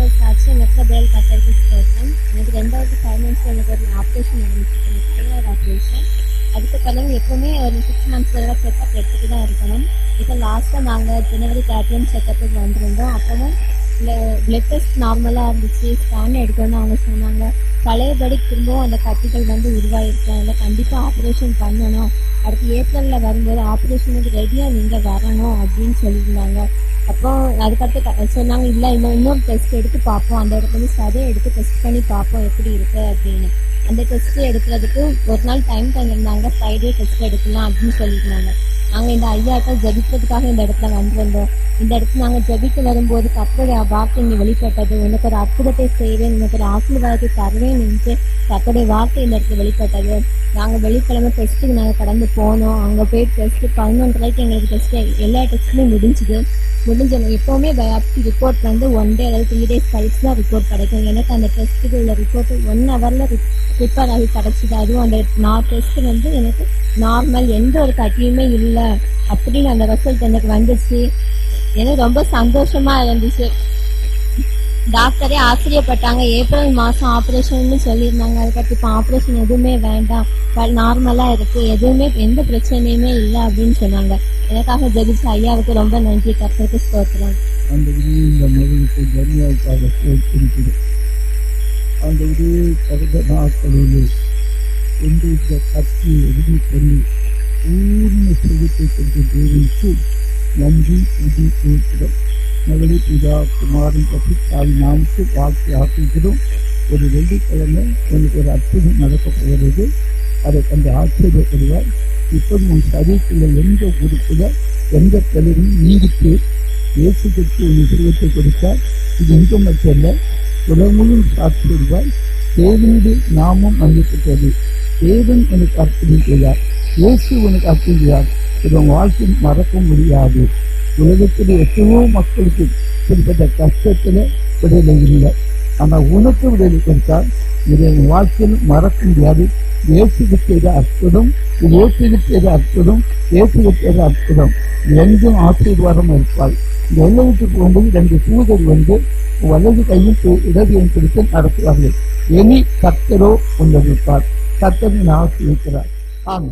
சாட்சி எங்கள் பேல் கத்தருக்கு ஸ்தோத்திரம் எனக்கு ரெண்டாவது ஃபைவ் மந்த்ஸ் எனக்கு ஒரு ஆப்ரேஷன் நடந்துச்சு எனக்கு சின்ன ஆப்ரேஷன் அதுக்கு பிறகு எப்பவுமே ஒரு சிக்ஸ் மந்த்ஸ் வரை செக்கப் எடுத்துட்டு தான் இருக்கணும் இப்போ லாஸ்ட்டாக நாங்கள் ஜனவரி தேர்ட்டின் செக்கப்புக்கு வந்திருந்தோம் அப்போவும் பிளட் டெஸ்ட் நார்மலாக இருந்துச்சு ஸ்கேன் எடுக்கணும்னு அவங்க சொன்னாங்க பழையபடி திரும்பவும் அந்த கட்டிகள் வந்து உருவாயிருக்கும் அதில் கண்டிப்பாக ஆப்ரேஷன் பண்ணணும் அடுத்து ஏப்ரலில் வரும்போது ஆப்ரேஷனுக்கு ரெடியாக நீங்கள் வரணும் அப்படின்னு சொல்லியிருந்தாங்க அப்போ அதுக்கடுத்து க- சொன்னாங்க இல்லை இன்னும் இன்னொரு டெஸ்ட் எடுத்து பார்ப்போம் அந்த இடத்துல இருந்து சதையை எடுத்து டெஸ்ட் பண்ணி பார்ப்போம் எப்படி இருக்கு அப்படின்னு அந்த டெஸ்ட் எடுக்கிறதுக்கு ஒரு நாள் டைம் தந்திருந்தாங்க ஃப்ரைடே டெஸ்ட் எடுக்கலாம் அப்படின்னு சொல்லியிருந்தாங்க நாங்கள் இந்த ஐயாட்ட ஜபிக்கிறதுக்காக இந்த இடத்துல வந்திருந்தோம் இந்த இடத்துல நாங்கள் ஜபிக்க வரும்போது கத்தருடைய வார்த்தை இங்கே வெளிப்பட்டது உனக்கு ஒரு அற்புதத்தை செய்வேன் உனக்கு ஒரு ஆசீர்வாதத்தை தருவேன் என்று கத்தருடைய வார்த்தை இந்த இடத்துல வெளிப்பட்டது நாங்கள் வெள்ளிக்கிழமை டெஸ்ட்டுக்கு நாங்கள் கடந்து போனோம் அங்கே போய் டெஸ்ட்டு பதினொன்றரைக்கு எங்களுக்கு டெஸ்ட்டு எல்லா டெஸ்ட்டுமே முடிஞ்சுது முடிஞ்ச எப்போவுமே பயாப்சி ரிப்போர்ட் வந்து ஒன் டே அதாவது த்ரீ டேஸ் கழிச்சு தான் ரிப்போர்ட் கிடைக்கும் எனக்கு அந்த டெஸ்ட்டுக்கு உள்ள ரிப்போர்ட் ஒன் ஹவரில் ப்ரிப்பேர் ஆகி கிடச்சிது அதுவும் அந்த நான் டெஸ்ட் வந்து எனக்கு நார்மல் எந்த ஒரு கட்டியுமே இல்லை அப்படின்னு அந்த ரிசல்ட் எனக்கு வந்துச்சு எனக்கு ரொம்ப சந்தோஷமா இருந்துச்சு டாக்டரே ஆச்சரியப்பட்டாங்க ஏப்ரல் மாதம் ஆப்ரேஷன்னு சொல்லியிருந்தாங்க அதுக்கப்புறம் இப்போ ஆப்ரேஷன் எதுவுமே வேண்டாம் நார்மலாக இருக்குது எதுவுமே எந்த பிரச்சனையுமே இல்லை அப்படின்னு சொன்னாங்க எனக்காக ஜெபிச்ச ஐயாவுக்கு ரொம்ப நன்றி கர்த்தருக்கு ஸ்தோத்திரம் ஆண்டவரே இந்த மகளுக்கு தனியாவுக்காக சேர்த்திருக்கிறது ஆண்டவரே கடந்த நாட்களிலே கொண்டு இந்த கத்தி உதவி பண்ணி பூர்ண சுகத்தை கொண்டு தேவிக்கு நன்றி உதி கொடுக்கிறோம் மகளே பிதா குமாரன் பற்றி தாய் நாமுக்கு வாழ்க்கை ஆக்குகிறோம் ஒரு வெள்ளிக்கிழமை எனக்கு ஒரு அற்புதம் நடக்கப் போகிறது அதை கண்டு ஆச்சரியப்படுவார் இப்போது உன் சரீரத்தில் எந்த உறுப்புல எந்த தலைவரும் நீடித்து இயேசுக்கு ஒரு சுகத்தை கொடுத்தார் இது இங்கு மட்டுமல்ல உலகமும் சாட்சிடுவார் தேவனுடைய நாமம் மன்னிக்கப்பட்டது தேவன் எனக்கு அற்புதம் செய்தார் இயேசு உனக்கு அற்புதம் செய்தார் இதன் வாழ்க்கை மறக்க முடியாது உலகத்தில் எத்தனையோ மக்களுக்கு இப்படிப்பட்ட கஷ்டத்தில் விடுதலை இல்லை ஆனால் உனக்கு விடுதலை கொடுத்தால் இதை உன் வாழ்க்கையில் மறக்க முடியாது இயேசுக்கு செய்த அற்புதம் இயேசுக்கு செய்த அற்புதம் இயேசுக்கு செய்த அற்புதம் எங்கும் ஆசீர்வாதம் இருப்பாள் இந்த எல்லை விட்டு போகும்போது ரெண்டு தூதர் வந்து வலது கையும் பு- இடது பிடித்து நடத்துவார்கள் இனி கத்தரோ ஒன்று இருப்பார் கத்தரின் ஆசீர்வதிக்கிறார் ஆமாம்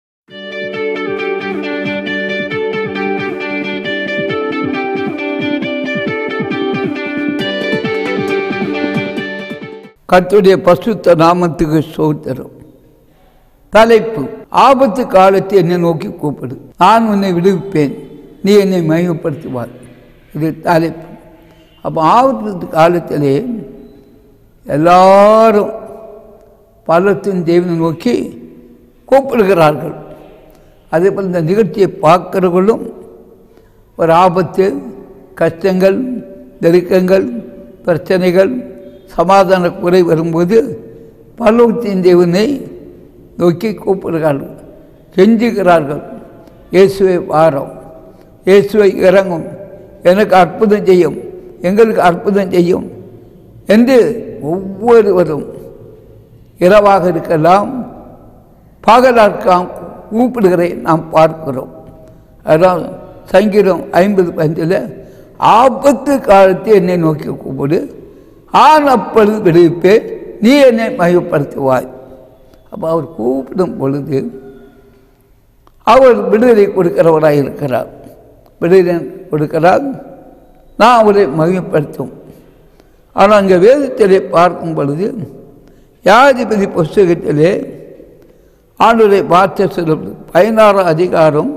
கர்த்தருடைய பசுத்த நாமத்துக்கு சோத்திரம் தலைப்பு ஆபத்து காலத்தை என்னை நோக்கி கூப்பிடு நான் உன்னை விடுவிப்பேன் நீ என்னை மயப்படுத்துவார் இது தலைப்பு அப்போ ஆபத்து காலத்திலே எல்லாரும் பலத்தின் தேவனை நோக்கி கூப்பிடுகிறார்கள் அதே போல் இந்த நிகழ்ச்சியை பார்க்கிறவர்களும் ஒரு ஆபத்து கஷ்டங்கள் நெருக்கங்கள் பிரச்சனைகள் சமாதான குறை வரும்போது பல்லவத்தின் தேவனை நோக்கி கூப்பிடுகிறார்கள் செஞ்சுகிறார்கள் இயேசுவை வாரம் இயேசுவை இறங்கும் எனக்கு அற்புதம் செய்யும் எங்களுக்கு அற்புதம் செய்யும் என்று ஒவ்வொருவரும் இரவாக இருக்கலாம் பகலார்க்காம் கூப்பிடுகிறதை நாம் பார்க்கிறோம் அதான் சங்கீதம் ஐம்பது பஞ்சில் ஆபத்து காலத்தை என்னை நோக்கி கூப்பிடு ஆண் அப்பொழுது விடுவிப்பேன் நீ என்னை மயப்படுத்துவாய் அப்போ அவர் கூப்பிடும் பொழுது அவர் விடுதலை கொடுக்கிறவராக இருக்கிறார் விடுதலை கொடுக்கிறார் நான் அவரை மகிமைப்படுத்தும் ஆனால் அங்கே வேதத்திலே பார்க்கும் பொழுது யாதிபதி புஸ்தகத்திலே ஆண்டுரை வார்த்தை சொல்லும் பதினாறாம் அதிகாரம்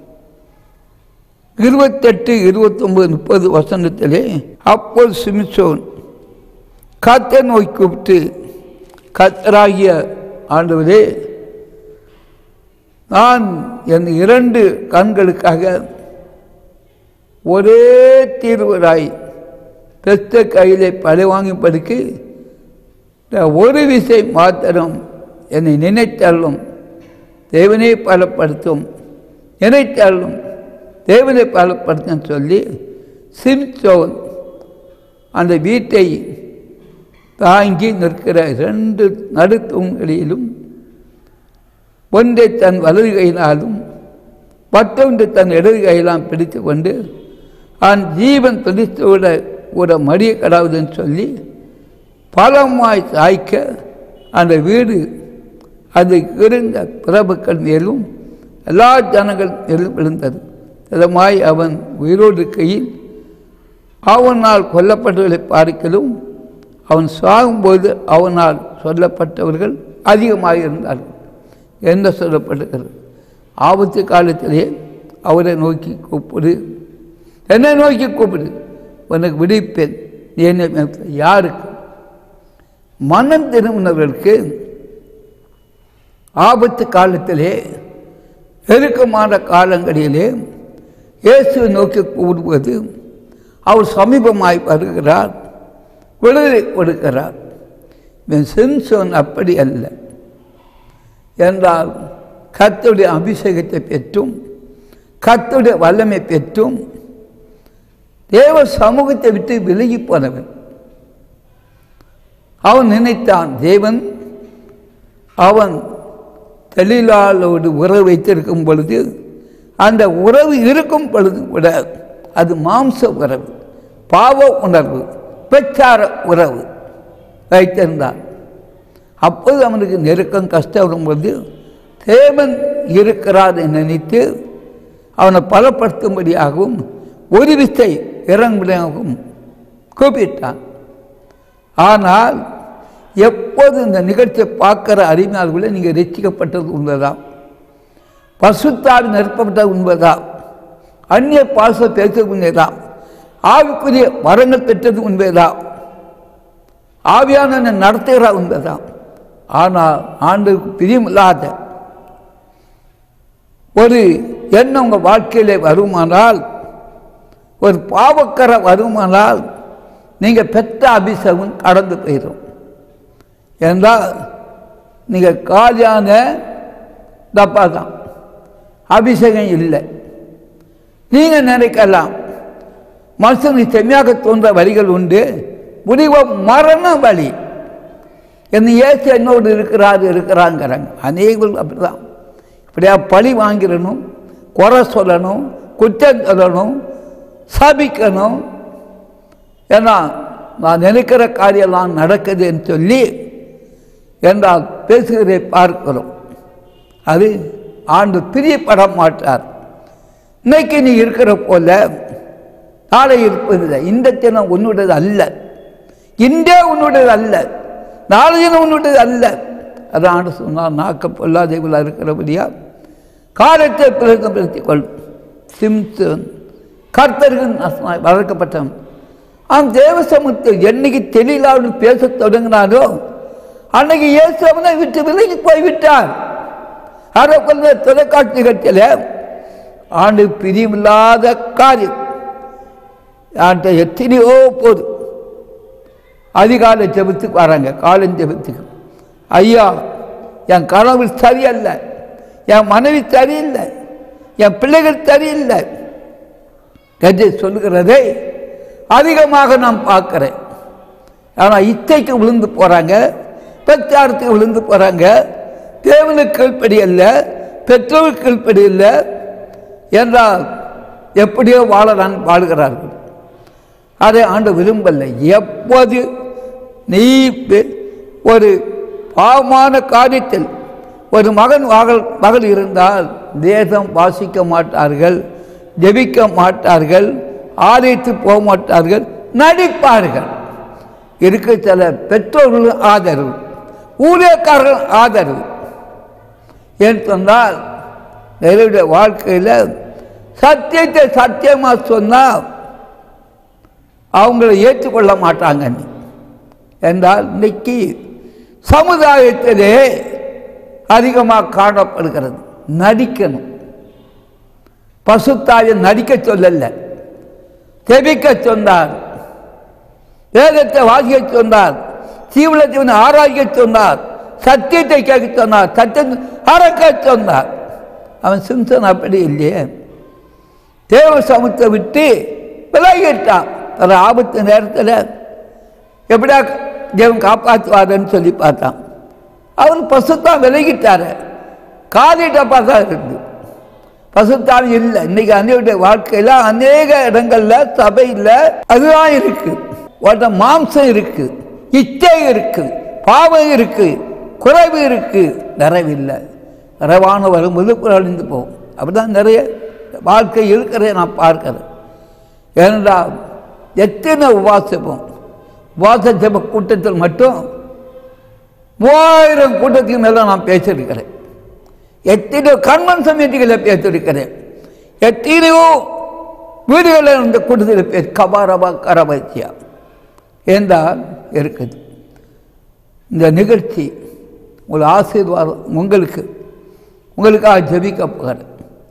இருபத்தெட்டு இருபத்தொன்பது முப்பது வசனத்திலே அப்போது சிமிசோன் கத்தை நோய் கூப்பிட்டு கத்தராகிய ஆண்டவரே நான் என் இரண்டு கண்களுக்காக ஒரே தீர்வராய் பெத்த கையிலே பழி வாங்கும்படிக்கு இந்த ஒரு விசை மாத்திரம் என்னை நினைத்தாலும் தேவனை பலப்படுத்தும் நினைத்தாலும் தேவனை பலப்படுத்தும் சொல்லி சிம்சோன் அந்த வீட்டை தாங்கி நிற்கிற ரெண்டு நடுத்தூண்களிலும் ஒன்றை தன் வலது கையினாலும் மற்றொன்று தன் இடது கையிலாம் பிடித்து கொண்டு அவன் ஜீவன் பிடித்தோட கூட மடிய கடாவுதுன்னு சொல்லி பலமாய் சாய்க்க அந்த வீடு அது இருந்த பிரபுக்கள் மேலும் எல்லா ஜனங்கள் மேலும் விழுந்தது இதமாய் அவன் உயிரோடு இருக்கையில் அவனால் கொல்லப்பட்டவர்களை பார்க்கலும் அவன் சாகும்போது அவனால் சொல்லப்பட்டவர்கள் அதிகமாக இருந்தார்கள் என்ன சொல்லப்படுகிறது ஆபத்து காலத்திலே அவரை நோக்கி கூப்பிடு என்னை நோக்கி கூப்பிடு உனக்கு விடுவிப்பேன் நீ என்னை மேய்ப்ப. யாருக்கு மனம் திரும்பினவர்களுக்கு ஆபத்து காலத்திலே நெருக்கமான காலங்களிலே இயேசுவை நோக்கி கூடுவது அவர் சமீபமாய் வருகிறார் விடுதலை கொடுக்கிறார் இவன் சிம்சோன் அப்படி அல்ல என்றால் கர்த்தருடைய அபிஷேகத்தை பெற்றும் கர்த்தருடைய வல்லமை பெற்றும் தேவ சமூகத்தை விட்டு விலகி போனவன் அவன் நினைத்தான் தேவன் அவன் தெளிலாளோடு உறவு வைத்திருக்கும் பொழுது அந்த உறவு இருக்கும் பொழுது கூட அது மாம்ச உறவு பாவ உணர்வு பிரச்சார உறவு வைத்திருந்தான் அப்போது அவனுக்கு நெருக்கம் கஷ்டம் வரும்போது தேவன் இருக்கிறார் என்று நினைத்து அவனை பலப்படுத்தும்படியாகவும் ஒரு விசை இறங்கும்படியாகவும் கூப்பிட்டான் ஆனால் எப்போது இந்த நிகழ்ச்சியை பார்க்குற அறிஞர்களே நீங்கள் ரசிக்கப்பட்டது உண்மைதான் பசுத்தால் நிரப்பப்பட்டது உண்மைதான் அந்நிய பாச பேச உண்மைதான் ஆவிக்குரிய வரங்கள் பெற்றது உண்மைதான் ஆவியான நடத்துகிற உண்மைதான் ஆனால் ஆண்டுக்கு பிரியமில்லாத ஒரு எண்ணம் உங்கள் வாழ்க்கையிலே வருமானால் ஒரு பாவக்கரை வருமானால் நீங்கள் பெற்ற அபிஷேகம் கடந்து போயிடும் என்றால் நீங்கள் காலியான டப்பா தான் அபிஷேகம் இல்லை நீங்கள் நினைக்கலாம் மனுஷனுக்கு செம்மையாக தோன்ற வழிகள் உண்டு முடிவ மரண வழி என்ன ஏசு என்னோடு இருக்கிறாரு இருக்கிறாங்கிறாங்க அநேகர்கள் அப்படிதான் இப்படியா பழி வாங்கிடணும் குறை சொல்லணும் குற்றம் சொல்லணும் சபிக்கணும் ஏன்னா நான் நினைக்கிற காரியம்லாம் நடக்குதுன்னு சொல்லி என்றால் பேசுகிறதை பார்க்கிறோம் அது ஆண்டு பிரியப்பட மாட்டார் இன்னைக்கு நீ இருக்கிற போல நாளை இருப்பதில்லை இந்த தினம் உன்னுடையது அல்ல இன்றே உன்னுடையது அல்ல நாளை தினம் உன்னுடையது அல்ல அதான் ஆண்டு சொன்னால் நாக்க பொல்லாதேவலாக இருக்கிறபடியா காலத்தை பிரயோகப்படுத்திக் கொள் சிம்சன் கர்த்தர்கள் வளர்க்கப்பட்டவன் அவன் தேவசமத்தை என்னைக்கு தெளிலாவுன்னு பேசத் தொடங்கினாரோ அன்னைக்கு இயேசு அவனை விட்டு விலகி போய்விட்டார் அதை கொண்ட தொலைக்காட்சி நிகழ்ச்சியில் ஆண்டு பிரியமில்லாத காரியம் ஆண்ட எத்தனையோ போது அதிகாலை ஜெபத்துக்கு வராங்க காலம் ஜெபத்துக்கு ஐயா என் கனவு சரியல்ல என் மனைவி சரியில்லை என் பிள்ளைகள் சரியில்லை என்று சொல்லுகிறதை அதிகமாக நான் பார்க்குறேன் ஆனால் இச்சைக்கு விழுந்து போகிறாங்க பிரச்சாரத்துக்கு விழுந்து போகிறாங்க தேவனுக்கு கீழ்ப்படி அல்ல பெற்றோருக்கு கீழ்ப்படி இல்லை என்றால் எப்படியோ வாழலாம் வாழுகிறார்கள் அதை ஆண்டு விரும்பலை எப்போது நீ பெ- ஒரு பாவமான காரியத்தில் ஒரு மகன் மகள் மகள் இருந்தால் தேசம் வாசிக்க மாட்டார்கள் ஜெபிக்க மாட்டார்கள் ஆலயத்து போக மாட்டார்கள் நடிப்பார்கள் இருக்க சில பெற்றோர்கள் ஆதரவு ஊழியக்காரர்கள் ஆதரவு ஏன்னு சொன்னால் நிறைய வாழ்க்கையில் சத்தியத்தை சத்தியமாக சொன்னால் அவங்கள ஏற்றுக்கொள்ள மாட்டாங்க நீ என்றால் இன்னைக்கு சமுதாயத்திலே அதிகமாக காணப்படுகிறது நடிக்கணும் பசுத்தாயை நடிக்க சொல்லல தெபிக்க சொன்னார் வேதத்தை வாசிக்க சொன்னார் சீவனத்தை ஆராய்க்க சொன்னார் சத்தியத்தை கேட்க சொன்னார் சத்தியம் அறக்க சொன்னார் அவன் சிம்சன் அப்படி இல்லையே தேவ சமத்தை விட்டு விலகிட்டான் ஒரு ஆபத்து நேரத்தில் எப்படியா தேவன் காப்பாற்றுவாருன்னு சொல்லி பார்த்தான் அவன் பசுத்தான் விலகிட்டாரு காலி டப்பா தான் இருந்து பசுத்தாவி இல்லை இன்னைக்கு அன்னையுடைய வாழ்க்கையில அநேக இடங்கள்ல சபையில் அதுதான் இருக்கு ஓட்ட மாம்சம் இருக்கு இச்சை இருக்கு பாவம் இருக்கு குறைவு இருக்கு நிறைவில்லை நிறைவான வரும்போது குறைந்து போகும் அப்படிதான் நிறைய வாழ்க்கை இருக்கிறத நான் பார்க்கிறேன் ஏனென்றால் எத்தனை உபாசப்போம் உபாச ஜெப கூட்டத்தில் மட்டும் மூவாயிரம் கூட்டத்துக்கு மேலே நான் பேசியிருக்கிறேன் எத்தனையோ கன்வென்ஷன் மீட்டிங்கில் பேசியிருக்கிறேன் எத்தனையோ வீடுகளில் இந்த கூட்டத்தில் பேச கபாரபா கரபத்தியா என்றால் இருக்குது இந்த நிகழ்ச்சி ஒரு ஆசீர்வாதம் உங்களுக்கு உங்களுக்காக ஜெபிக்க போகிறேன்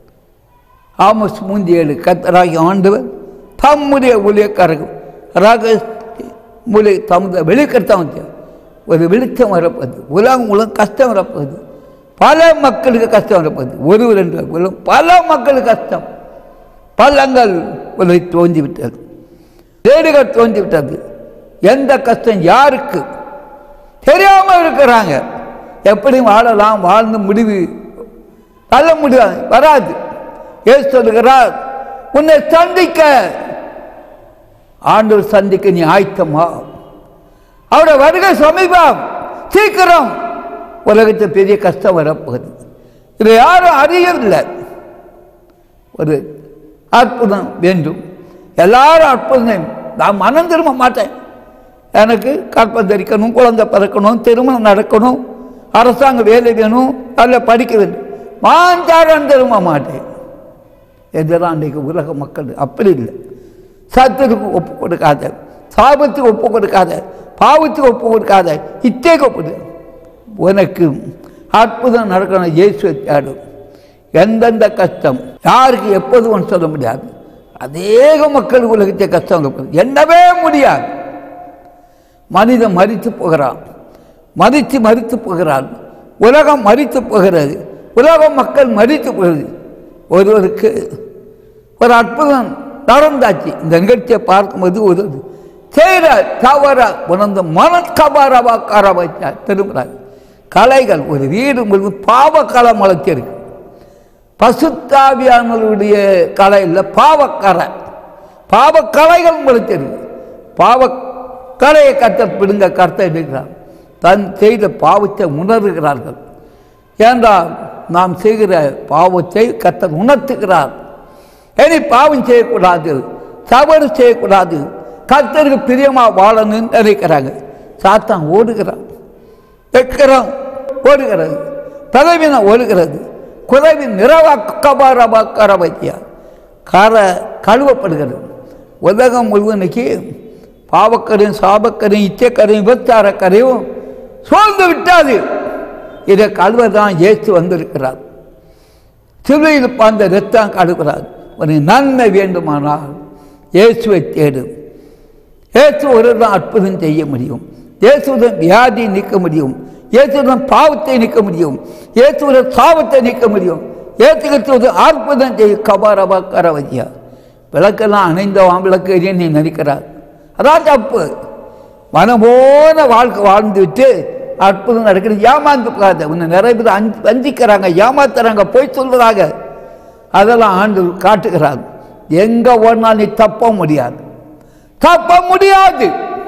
ஆமஸ் மூந்தி ஏழு கத்தராகி ஆண்டவர் தம்முடைய ஊழியக்காரர்கள் ராக மூலிய தமது வெளிக்கத்தான் ஒரு வெளிச்சம் வரப்போகுது உலகம் உலகம் கஷ்டம் வரப்போகுது பல மக்களுக்கு கஷ்டம் வரப்போகுது ஒரு ரெண்டு உலகம் பல மக்களுக்கு கஷ்டம் பள்ளங்கள் உலகை தோன்றி விட்டது தேடுகள் தோன்றி விட்டது எந்த கஷ்டம் யாருக்கு தெரியாமல் இருக்கிறாங்க எப்படி வாழலாம் வாழ்ந்து முடிவு நல்ல முடியாது வராது ஏசு சொல்லுகிறார் உன்னை சந்திக்க ஆண்டவர் சந்திக்க நீ ஆயத்தமா அவருடைய வருகை சமீபம் சீக்கிரம் உலகத்தில் பெரிய கஷ்டம் வரப்போகுது இதை யாரும் அறியவில்லை ஒரு அற்புதம் வேண்டும் எல்லாரும் அற்புதம் நான் மனம் திரும்ப மாட்டேன் எனக்கு கற்பம் தரிக்கணும் குழந்தை பிறக்கணும் திருமணம் நடக்கணும் அரசாங்க வேலை வேணும் நல்ல படிக்க வேண்டும் மாஞ்சாரம் திரும்ப மாட்டேன் எதிராக அன்றைக்கு உலக மக்கள் அப்படி இல்லை சத்துருக்கு ஒப்பு கொடுக்காத சாபத்துக்கு ஒப்பு கொடுக்காத பாவத்துக்கு ஒப்பு கொடுக்காத இத்தேக்கு ஒப்பு உனக்கு அற்புதம் நடக்கணும் இயேசுவை தேடும் எந்தெந்த கஷ்டம் யாருக்கு எப்போதும் சொல்ல முடியாது அநேக மக்கள் உலகத்தை கஷ்டம் இருப்பது என்னவே முடியாது மனிதன் மறித்து போகிறான் மதித்து மறித்து போகிறான் உலகம் மறித்து போகிறது உலக மக்கள் மறித்து போகிறது ஒருவருக்கு ஒரு அற்புதம் நடந்தாச்சு இந்த நிகழ்ச்சியை பார்க்கும்போது ஒரு செய்கிற தவற உணர்ந்த மனக்கபாரவா காரவச்சா திரும்புகிறார் கலைகள் ஒரு வீடு முழுவதும் பாவக்கலை முளைச்சிருக்கு பசுத்தாவியானவருடைய கலை இல்லை பாவக்கரை பாவக்கலைகள் முளைச்சிருக்கு பாவக்கலையை கத்த பிடுங்க கருத்தை எடுக்கிறார் தன் செய்த பாவத்தை உணர்கிறார்கள் ஏன்றால் நாம் செய்கிற பாவத்தை கத்தர் உணர்த்துகிறார் இனி பாவம் செய்யக்கூடாது தவறு செய்யக்கூடாது கத்தருக்கு பிரியமாக வாழணும்னு நினைக்கிறாங்க சாத்தான் ஓடுகிறான் வெட்கிறோம் ஓடுகிறது பதவின ஓடுகிறது குறைவி நிறவாக்கபாரபாக்கரபத்தியா கர கழுவப்படுகிறது உலகம் முழுவதும் இன்னைக்கு பாவக்கரையும் சாபக்கரையும் இச்சக்கரையும் விபச்சாரக்கரையும் சோர்ந்து விட்டாது இதை கழுவதான் இயேசு வந்திருக்கிறார் சிலுவையில் பாய்ந்த ரத்தம் கழுவுகிறார் ஒரு நன்மை வேண்டுமானால் இயேசுவை தேடு இயேசு ஒரு தான் அற்புதம் செய்ய முடியும் இயேசுடன் வியாதி நீக்க முடியும் இயேசுடன் பாவத்தை நீக்க முடியும் இயேசுடன் சாபத்தை நீக்க முடியும் ஏற்றுக்கிறது அற்புதம் செய்யும் கபாரபா கரவதியா விளக்கெல்லாம் அணைந்த விளக்கு எரியும் நீ நினைக்கிறார் அதான் தப்பு மனமோன வாழ்க்கை வாழ்ந்து விட்டு அற்புதம் நடக்கிறது ஏமாந்து போகாத உன்னை நிறைய பேர் அஞ்சு வஞ்சிக்கிறாங்க ஏமாத்துறாங்க போய் சொல்லுறாங்க அதெல்லாம் ஆண்டு காட்டுகிறார் எங்க ஓடினால் நீ தப்ப முடியாது தப்ப முடியாது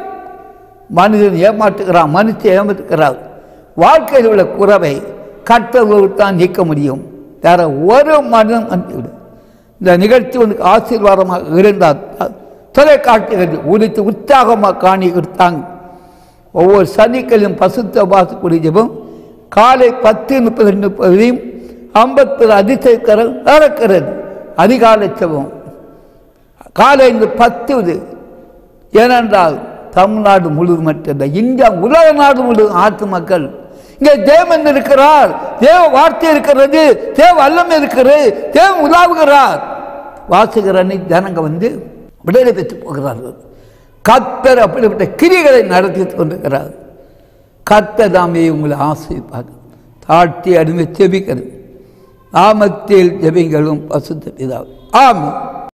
மனிதன் ஏமாற்றுகிறான் மனுஷன் ஏமாற்றுகிறார் வாழ்க்கையில் உள்ள குறவை கற்றவர்களுக்கு தான் நீக்க முடியும் வேற ஒரு மனிதன் வந்துவிடும் இந்த நிகழ்ச்சி உனக்கு ஆசீர்வாதமாக இருந்தால் தொலைக்காட்சிகள் உடித்து உற்சாகமாக காணி கொடுத்தாங்க ஒவ்வொரு சனிக்கிழமையும் பசுத்த வாசக்கூடிய ஜெபம் காலை பத்து முப்பது முப்பதையும் ஐம்பத்தி அதிசயக்கரல் நடக்கிறது அதிகாலை ஜெபம் காலை இந்த பத்து இது ஏனென்றால் தமிழ்நாடு முழுவதும் மட்டுமல்ல இந்தியா உலக நாடு முழுவதும் ஆத்து மக்கள் இங்கே தேவன் இருக்கிறார் தேவ வார்த்தை இருக்கிறது தேவ அல்லம் இருக்கிறது தேவன் உலாவுகிறார் வாசுகிற அன்னைக்கு ஜனங்க வந்து விடுதலை பெற்று போகிறார்கள் கத்தர் அப்படிப்பட்ட கிரிகளை நடத்தி கொண்டிருக்கிறார் கத்த தாமே உங்களை ஆசைப்பாங்க தாழ்த்தி அடிமை செபிக்கிறது நாமத்தில் ஜெபிங்களும் பசுத்த பிதா ஆமாம்